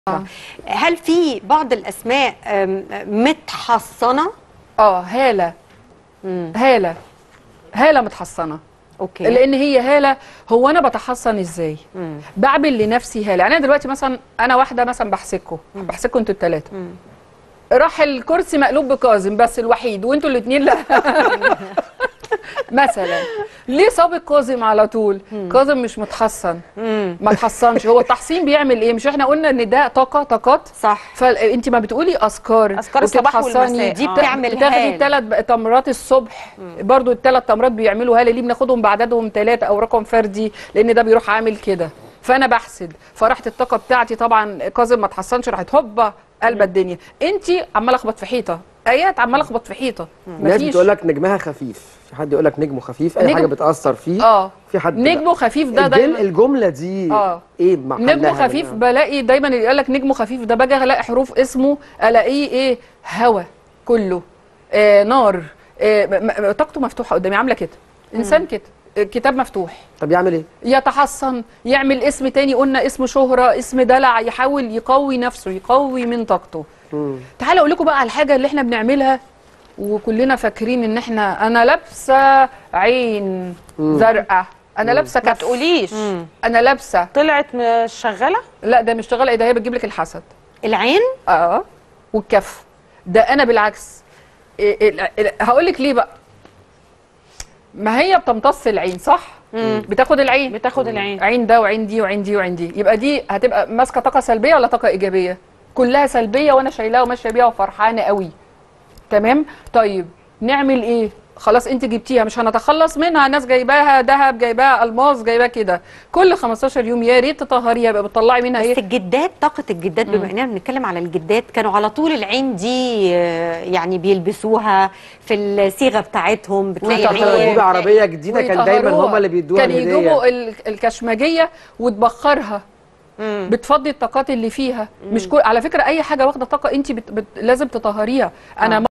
هل في بعض الاسماء أم، متحصنه اه هاله هاله هاله متحصنه اوكي لان هي هاله هو انا بتحصن ازاي بعمل لنفسي هاله يعني انا دلوقتي مثلا انا واحده مثلا بحسكوا بحسكوا انتوا الثلاثه راح الكرسي مقلوب بكاظم بس الوحيد وانتوا الاثنين لا مثلا ليه سابق كاظم على طول كاظم مش متحصن ما تحصنش هو التحصين بيعمل ايه مش احنا قلنا ان ده طاقه طاقات صح فانت ما بتقولي اذكار أذكار الصباح وتتحصني، والمساء. دي آه. بتعمل بتاخدي هال. الثلاث تمرات الصبح برضو الثلاث تمرات بيعملوا هاله ليه بناخدهم بعددهم ثلاثه او رقم فردي لان ده بيروح عامل كده فانا بحسد فراحت الطاقه بتاعتي طبعا كاظم ما اتحصنش راحت هوبا قلبة الدنيا انت عماله اخبط في حيطه ايات عماله اخبط في حيطه ناس مفيش بتقول لك نجمها خفيف في حد يقول لك نجمه خفيف اي نجم- حاجه بتاثر فيه اه في حد نجمه خفيف ده الجم- دايما الجمله دي آه. ايه محلها نجمه خفيف منها؟ بلاقي دايما اللي يقول لك نجمه خفيف ده باجي الاقي حروف اسمه الاقيه ايه هوا كله آه نار آه م- م- طاقته مفتوحه قدامي عامله كده انسان كده آه، كتاب مفتوح طب يعمل ايه يتحصن يعمل اسم تاني قلنا اسم شهرة اسم دلع يحاول يقوي نفسه يقوي من طاقته تعالى اقول لكم بقى على الحاجه اللي احنا بنعملها وكلنا فاكرين ان احنا انا لابسه عين زرقاء انا لابسه ما كف تقوليش انا لابسه طلعت مش شغاله لا ده مش شغاله ايه ده هي بتجيب لك الحسد العين اه والكف ده انا بالعكس هقول لك ليه بقى ما هي بتمتص العين صح بتاخد العين بتاخد العين عين ده وعين دي وعين دي وعين دي يبقى دي هتبقى ماسكه طاقه سلبيه ولا طاقه ايجابيه كلها سلبيه وانا شايلاها وماشيه بيها وفرحانه قوي تمام طيب نعمل ايه خلاص انت جبتيها مش هنتخلص منها ناس جايباها ذهب جايباها الماس جايباها كده كل 15 يوم يا ريت تطهريها يبقى بتطلعي منها بس ايه الجدات طاقه الجدات بما اننا بنتكلم على الجدات كانوا على طول العين دي آه، يعني بيلبسوها في الصيغه بتاعتهم بتلاقي ويطلعوا لما العين تجيبي عربيه جديده كان دايما ويطهروها. هم اللي بيدوها كان الهدية. يجيبوا ال- الكشمجيه وتبخرها بتفضي الطاقات اللي فيها مش كل على فكره اي حاجه واخده طاقه انت بت... بت... لازم تطهريها انا